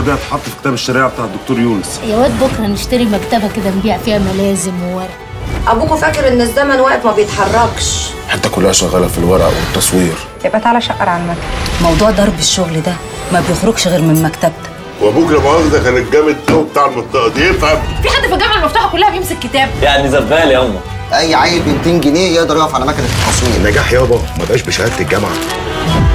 بكره دي هتحط في كتاب الشريعه بتاع الدكتور يونس يا واد بكره نشتري مكتبه كده نبيع فيها ملازم وورق ابوكوا فاكر ان الزمن واقف ما بيتحركش حتى كلها شغاله في الورق والتصوير يبقى تعالى شقر على المكتب موضوع ضرب الشغل ده ما بيخرجش غير من مكتبتك وابوك لا مؤاخذه كان الجامد قوي بتاع المنطقه دي يفهم في حد في الجامعه المفتوحه كلها بيمسك كتاب يعني زبال يا امه اي عيل ب 200 جنيه يقدر يقف على مكنه التصوير النجاح يابا ما بقاش بشهاده الجامعه